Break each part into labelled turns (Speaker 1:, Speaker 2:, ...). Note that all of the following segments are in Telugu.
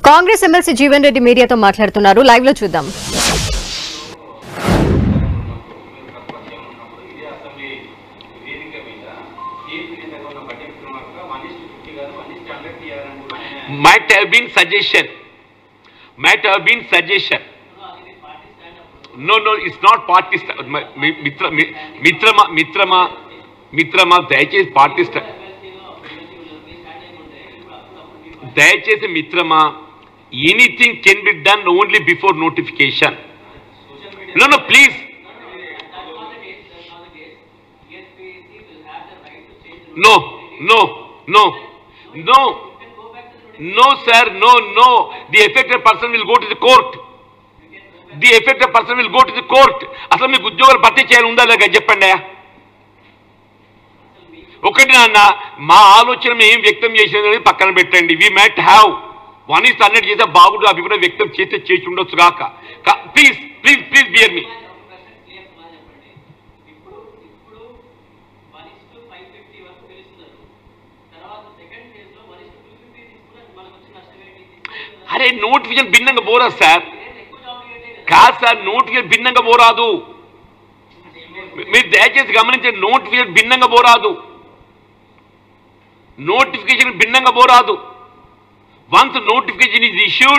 Speaker 1: కాంగ్రెస్ ఎమ్మెల్సీ జీవన్ రెడ్డి మీడియాతో మాట్లాడుతున్నారు లైవ్ లో చూద్దాం
Speaker 2: ఇదే అసెంబ్లీ వేదిక మీద కేసు మీద ఉన్న బట్టి విక్రమార్క వన్ ఇస్ ఫిఫ్టీ గారు వన్ ఇస్ హండ్రెడ్ తీయాలని కూడా ఆయన
Speaker 3: might have been suggestion might have been suggestion no no it's not party sta- మ- మి- మిత్ర మి- మిత్రమా మిత్రమా మిత్రమా దయచేసి పార్టీ స్టా- దయచేసి మిత్రమా anything can be done only before notification no no please no no no no no sir no no the affected person will go to the court the affected person will go to the court అసలు మీకు ఉద్యోగాలు భర్తీ చేయాలి ఉందా లేక చెప్పండి ఒకటి నాన్న మా ఆలోచన మేము వ్యక్తం చేసేది పక్కన పెట్టండి we might have one is hundred చేస్తే బాగుంటుంది అభిప్రాయం వ్యక్తం చేస్తే చేసి ఉండొచ్చు కాక ప్లీజ్ ప్లీజ్ ప్లీజ్ బియర్ మీ
Speaker 4: ఇప్పుడు ఇప్పుడు one is two five fifty వరకు పిలుస్తున్నారు తర్వాత సెకండ్ ఫేజ్ లో one is two two fifty తీసుకున్నారు మనకు వచ్చిన నష్టం ఏంటి
Speaker 3: అరే నోటిఫికేషన్ భిన్నంగా పోరాదు సార్
Speaker 4: ఎక్కువ జాబ్ ఇవ్వటే కదా
Speaker 3: కాదు సార్ నోటిఫికేషన్ భిన్నంగా పోరాదు మీ- మీరు దయచేసి గమనించండి నోటిఫికేషన్ భిన్నంగా పోరాదు నోటిఫికేషన్ భిన్నంగా పోరాదు once notification is issued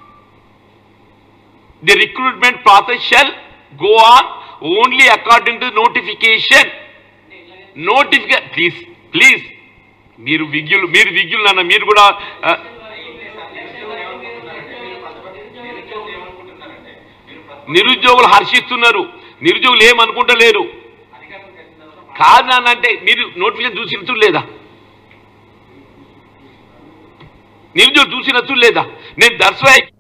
Speaker 3: the recruitment process shall go on only according to notification నోటిఫికే ప్లీజ్ ప్లీజ్ మీరు విజ్ఞులు మీరు విజ్ఞులు నాన్న మీరు కూడా ఆ, నిరుద్యోగులు హర్షిస్తున్నారు నిరుద్యోగులు ఏమనుకుంటలేరు కాదు నాన్న అంటే మీరు నోటిఫికేషన్ చూసినట్టు లేదా నిరుద్యోగులు చూసినట్టు లేదా నేను దర్శ